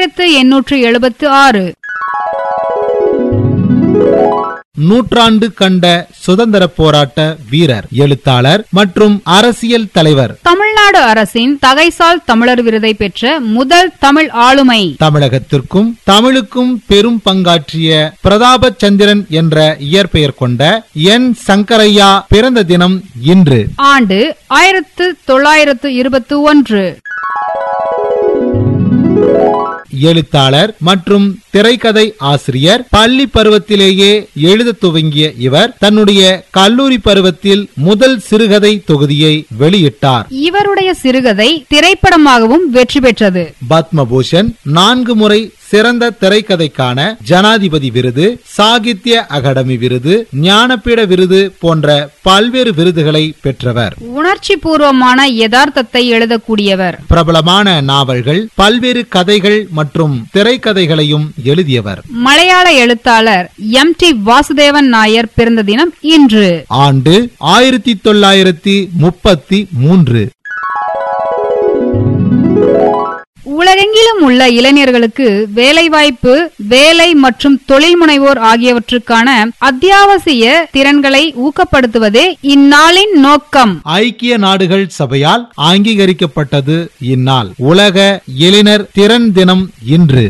ஆயிரத்து எண்ணூற்று எழுபத்து ஆறு நூற்றாண்டு கண்ட சுதந்திர போராட்ட வீரர் எழுத்தாளர் மற்றும் அரசியல் தலைவர் தமிழ்நாடு அரசின் தகைசால் தமிழர் விருதை பெற்ற முதல் தமிழ் ஆளுமை தமிழகத்திற்கும் தமிழுக்கும் பெரும் பங்காற்றிய பிரதாப சந்திரன் என்ற இயற்பெயர் கொண்ட என் சங்கரையா பிறந்த தினம் இன்று ஆண்டு ஆயிரத்து தொள்ளாயிரத்து இருபத்தி ஒன்று எழுத்தாளர் மற்றும் திரைக்கதை ஆசிரியர் பள்ளி பருவத்திலேயே எழுத துவங்கிய இவர் தன்னுடைய கல்லூரி பருவத்தில் முதல் சிறுகதை தொகுதியை வெளியிட்டார் இவருடைய சிறுகதை திரைப்படமாகவும் வெற்றி பெற்றது பத்மபூஷன் நான்கு முறை சிறந்த திரைக்கதைக்கான ஜனாதிபதி விருது சாகித்ய அகாடமி விருது ஞானபீட விருது போன்ற பல்வேறு விருதுகளை பெற்றவர் உணர்ச்சி பூர்வமான யதார்த்தத்தை எழுதக்கூடியவர் பிரபலமான நாவல்கள் பல்வேறு கதைகள் மற்றும் திரைக்கதைகளையும் எழுதியவர் மலையாள எழுத்தாளர் எம் டி வாசுதேவன் நாயர் பிறந்த தினம் இன்று ஆண்டு ஆயிரத்தி தொள்ளாயிரத்தி முப்பத்தி மூன்று உலகெங்கிலும் உள்ள இளைஞர்களுக்கு வேலைவாய்ப்பு வேலை மற்றும் தொழில் முனைவோர் ஆகியவற்றுக்கான அத்தியாவசிய திறன்களை ஊக்கப்படுத்துவதே இந்நாளின் நோக்கம் ஐக்கிய நாடுகள் சபையால் அங்கீகரிக்கப்பட்டது இந்நாள் உலக இளைஞர் திறன் தினம் இன்று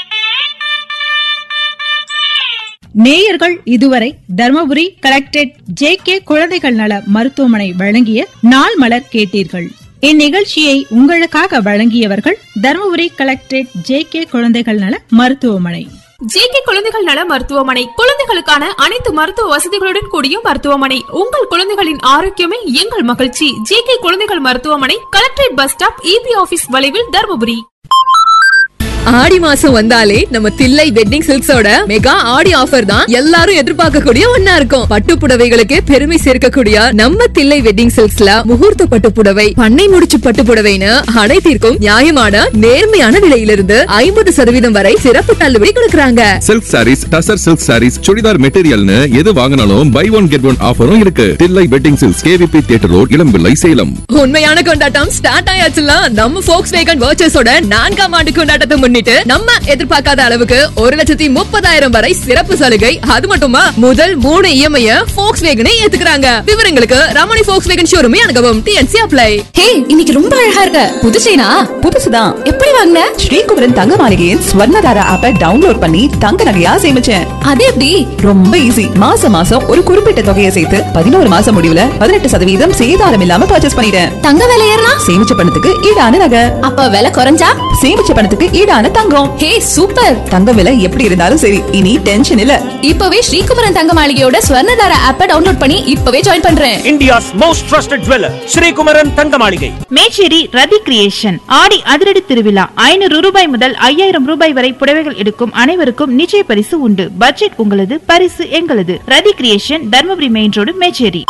நேயர்கள் இதுவரை தர்மபுரி கலெக்டரேட் ஜே கே குழந்தைகள் நல மருத்துவமனை வழங்கிய நாள் மலர் கேட்டீர்கள் இந்நிகழ்ச்சியை உங்களுக்காக வழங்கியவர்கள் தர்மபுரி கலெக்டரேட் ஜே கே குழந்தைகள் நல மருத்துவமனை ஜேகே குழந்தைகள் நல மருத்துவமனை குழந்தைகளுக்கான அனைத்து மருத்துவ வசதிகளுடன் கூடிய மருத்துவமனை உங்கள் குழந்தைகளின் ஆரோக்கியமே எங்கள் மகிழ்ச்சி ஜேகே குழந்தைகள் மருத்துவமனை collectorate bus stop EB office வளைவில் தருமபுரி ஆடி மாசம் வந்தாலே நம்ம தில்லை வெட்டிங் சில்க்ஸோட மெகா ஆடி ஆஃபர் தான் எல்லாரும் எதிர்பார்க்கக்கூடிய ஒன்னா இருக்கும் பட்டு புடவைகளுக்கு பெருமை சேர்க்கக்கூடிய நம்ம தில்லை வெட்டிங் சில்க்ஸ்ல முகூர்த்த பட்டு புடவை பண்ணை முடிச்சு பட்டு புடவைன்னு அனைத்திற்கும் நியாயமான நேர்மையான விலையிலிருந்து ஐம்பது சதவீதம் வரை சிறப்பு தள்ளுபடி கொடுக்கறாங்க silk sarees tussar silk sarees churidar மெட்டீரியல்னு எது வாங்கினாலும் பை ஒன் கெட் ஒன் ஆஃபரும் இருக்கு Thillai wedding silks KVP theatre road Ilampillai Salem உண்மையான கொண்டாட்டம் ஸ்டார்ட் ஆயாச்சுல நம்ம ஃபோக்ஸ் வேகன் வர்ச்சஸோட நான்காம் ஆண்டு கொண்டாட்டத்தை முன்னிட்டு நம்ம எதிர்பார்க்காத அளவுக்கு ஒரு லட்சத்தி முப்பதாயிரம் வரை சிறப்பு சலுகை அது மட்டுமா முதல் மூணு இஎம்ஐ ஃபோக்ஸ் வேகனை ஏத்துக்கிறாங்க விவரங்களுக்கு ரமணி ஃபோக்ஸ் வேகன் ஷோரூமே அணுகவும் டிஎன்சி அப்ளை ஹே இன்னைக்கு ரொம்ப அழகா இருக்க புது செயினா புதுசுதான் எப்படி வாங்கின ஸ்ரீகுமரன் தங்க மாளிகையின் ஸ்வர்ணதாரா ஆப்பை டவுன்லோட் பண்ணி தங்க நகையா சேமிச்சேன் அது எப்படி ரொம்ப ஈஸி மாசம் மாசம் ஒரு குறிப்பிட்ட தொகையை சேர்த்து பதினோரு மாசம் முடிவுல பதினெட்டு சதவீதம் சேதாரம் இல்லாம பர்ச்சேஸ் பண்ணிட்டேன் தங்க விலை ஏறினா சேமிச்ச பணத்துக்கு ஈடான நகை அப்ப விலை குறைஞ்சா சேமிச்ச பணத்துக்கு ஈடான தங்கம் ஹே சூப்பர் தங்க விலை எப்படி இருந்தாலும் சரி இனி டென்ஷன் இல்ல இப்பவே ஸ்ரீகுமரன் தங்க மாளிகையோட ஸ்வர்ணதார ஆப்பை டவுன்லோட் பண்ணி இப்பவே ஜாயின் பண்றேன் India's most trusted jeweller Sreekumaran Thanga Maligai Mecheri ரதி கிரியேஷன் ஆடி அதிரடி திருவிழா ஐநூறு ரூபாய் முதல் ஐயாயிரம் ரூபாய் வரை புடவைகள் எடுக்கும் அனைவருக்கும் நிச்சய பரிசு உண்டு பட்ஜெட் உங்களது பரிசு எங்களது Rathi creation Dharmapuri main road Mecheri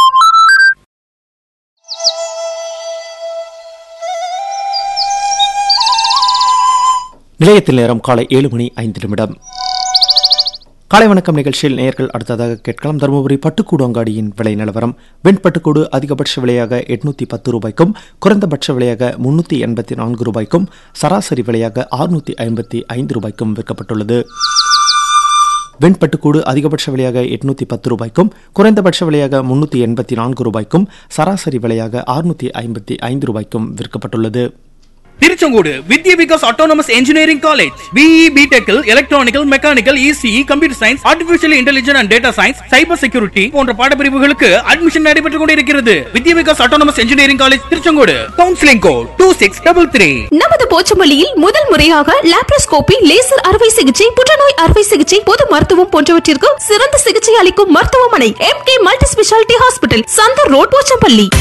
நிலையத்தில் நேரம் காலை ஏழு மணி ஐந்து நிமிடம் காலை வணக்கம் நிகழ்ச்சியில் நேயர்கள் அடுத்ததாக கேட்கலாம் தருமபுரி பட்டுக்கூடு அங்காடியின் விலை நிலவரம் வெண்பட்டுக்கூடு அதிகபட்ச விலையாக எட்நூத்தி பத்து ரூபாய்க்கும் குறைந்தபட்ச விலையாக முன்னூத்தி எண்பத்தி நான்கு ரூபாய்க்கும் சராசரி விலையாக ஆறுநூத்தி ஐம்பத்தி ஐந்து ரூபாய்க்கும் விற்கப்பட்டுள்ளது வெண்பட்டுக்கூடு அதிகபட்ச விலையாக எட்நூத்தி பத்து ரூபாய்க்கும் குறைந்தபட்ச விலையாக முன்னூத்தி எண்பத்தி நான்கு ரூபாய்க்கும் சராசரி விலையாக ஆறுநூத்தி ஐம்பத்தி ஐந்து ரூபாய்க்கும் விற்கப்பட்டுள்ளது Tiruchengode Vidya Vikas autonomous engineering college BE பிடெக்கில் electrical mechanical ECE computer science artificial intelligence and data science cyber security போன்ற பாடப்பிரிவுகளுக்கு அட்மிஷன் நடைபெற்றுக் கொண்டிருக்கிறது Vidya Vikas autonomous engineering college Tiruchengode counselling code two six double three நமது போச்சமல்லியில் முதல் முறையாக லாப்ரோஸ்கோபி லேசர் அறுவை சிகிச்சை புற்றுநோய் அறுவை சிகிச்சை பொது மருத்துவம் போன்றவற்றிற்கு சிறந்த சிகிச்சை அளிக்கும் மருத்துவமனை M K multi speciality hospital Chandar road Pochampalli